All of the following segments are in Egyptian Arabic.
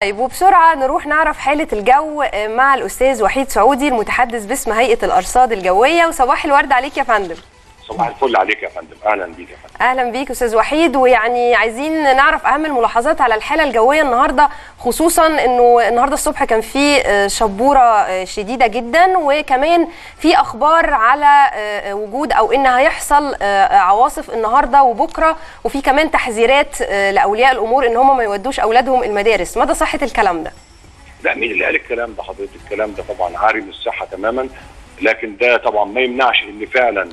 طيب وبسرعة نروح نعرف حالة الجو مع الأستاذ وحيد سعودي المتحدث باسم هيئة الأرصاد الجوية وصباح الورد عليك يا فندم صباح الفل عليك يا فندم اهلا بيك يا فندم أهلا بيك أستاذ وحيد ويعني عايزين نعرف أهم الملاحظات على الحالة الجوية النهاردة خصوصا أنه النهاردة الصبح كان في شبورة شديدة جدا وكمان في أخبار على وجود أو إن هيحصل عواصف النهاردة وبكرة وفي كمان تحذيرات لأولياء الأمور إن هم ما يودوش أولادهم المدارس مدى صحة الكلام ده؟ لا مين اللي قال الكلام ده حضرتك الكلام ده طبعا عاري من الصحه تماما لكن ده طبعا ما يمنعش ان فعلا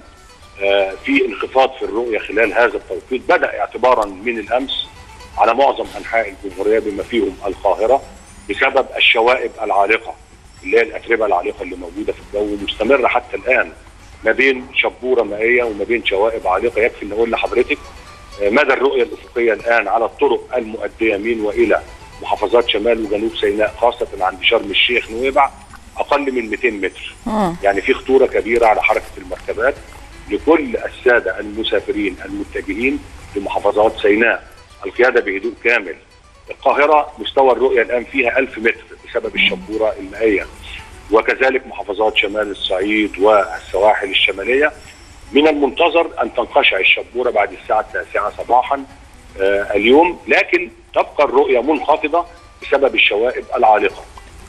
آه في انخفاض في الرؤيه خلال هذا التوقيت بدا اعتبارا من الامس على معظم انحاء الجمهوريه بما فيهم القاهره بسبب الشوائب العالقه اللي هي الاتربه العالقه اللي موجوده في الجو مستمره حتى الان ما بين شبوره مائيه وما بين شوائب عالقه يكفي ان اقول لحضرتك آه مدى الرؤيه الافقيه الان على الطرق المؤديه من والى محافظات شمال وجنوب سيناء خاصه عند شرم الشيخ نويبع اقل من 200 متر مم. يعني في خطوره كبيره على حركه المركبات لكل الساده المسافرين المتجهين لمحافظات سيناء القياده بهدوء كامل القاهره مستوى الرؤيه الان فيها 1000 متر بسبب الشبوره المائيه وكذلك محافظات شمال الصعيد والسواحل الشماليه من المنتظر ان تنقشع الشبوره بعد الساعه التاسعه صباحا آه اليوم لكن تبقى الرؤيه منخفضه بسبب الشوائب العالقه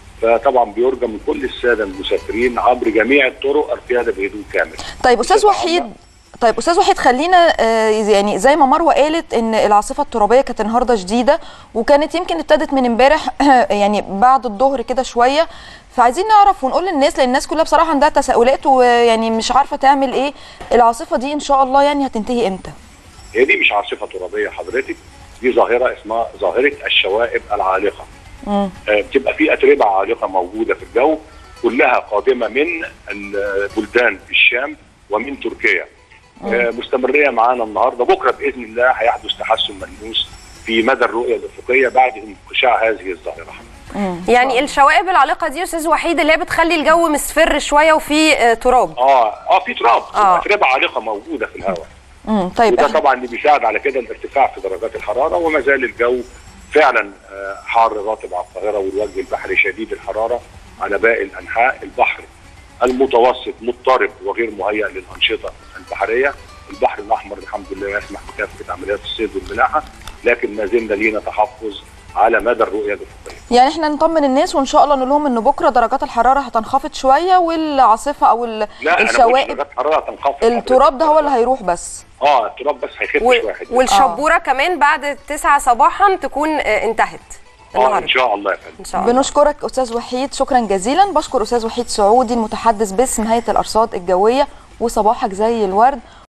فطبعا بيرجى من كل الساده المسافرين عبر جميع الطرق القياده بهدوء كامل. طيب استاذ وحيد طيب استاذ وحيد خلينا آه يعني زي ما مروه قالت ان العاصفه الترابيه كانت النهارده شديده وكانت يمكن ابتدت من امبارح يعني بعد الظهر كده شويه فعايزين نعرف ونقول للناس لان الناس كلها بصراحه عندها تساؤلات ويعني مش عارفه تعمل ايه العاصفه دي ان شاء الله يعني هتنتهي امتى؟ هي دي مش عاصفه ترابيه حضرتك دي ظاهره اسمها ظاهره الشوائب العالقه. مم. بتبقى في اتربه عالقه موجوده في الجو كلها قادمه من بلدان الشام ومن تركيا. مم. مستمريه معانا النهارده بكره باذن الله هيحدث تحسن ملموس في مدى الرؤيه الافقيه بعد انقشاع هذه الظاهره. مم. يعني الشوائب العالقه دي استاذ وحيد اللي هي بتخلي الجو مصفر شويه وفي تراب. اه اه في تراب آه. اتربه عالقه موجوده في الهواء. امم طيب وده طبعا اللي بيساعد على كده الارتفاع في درجات الحراره وما زال الجو فعلا حار راتب على القاهره والوجه البحري شديد الحراره على باقي الانحاء البحر المتوسط مضطرب وغير مهيئ للانشطه البحريه البحر الاحمر الحمد لله يسمح بكافه عمليات الصيد والملاحه لكن ما زلنا لينا تحفظ على مدى الرؤيه الافقيه. يعني احنا نطمن الناس وان شاء الله نقول لهم ان بكره درجات الحراره هتنخفض شويه والعاصفه او لا الشوائب درجات الحراره هتنخفض التراب ده هو اللي هيروح بس اه التراب بس هيخف و... شويه والشبوره آه. كمان بعد 9 صباحا تكون انتهت اه ان شاء الله يا فندم ان شاء الله بنشكرك استاذ وحيد شكرا جزيلا بشكر استاذ وحيد سعودي المتحدث باسم هيئه الارصاد الجويه وصباحك زي الورد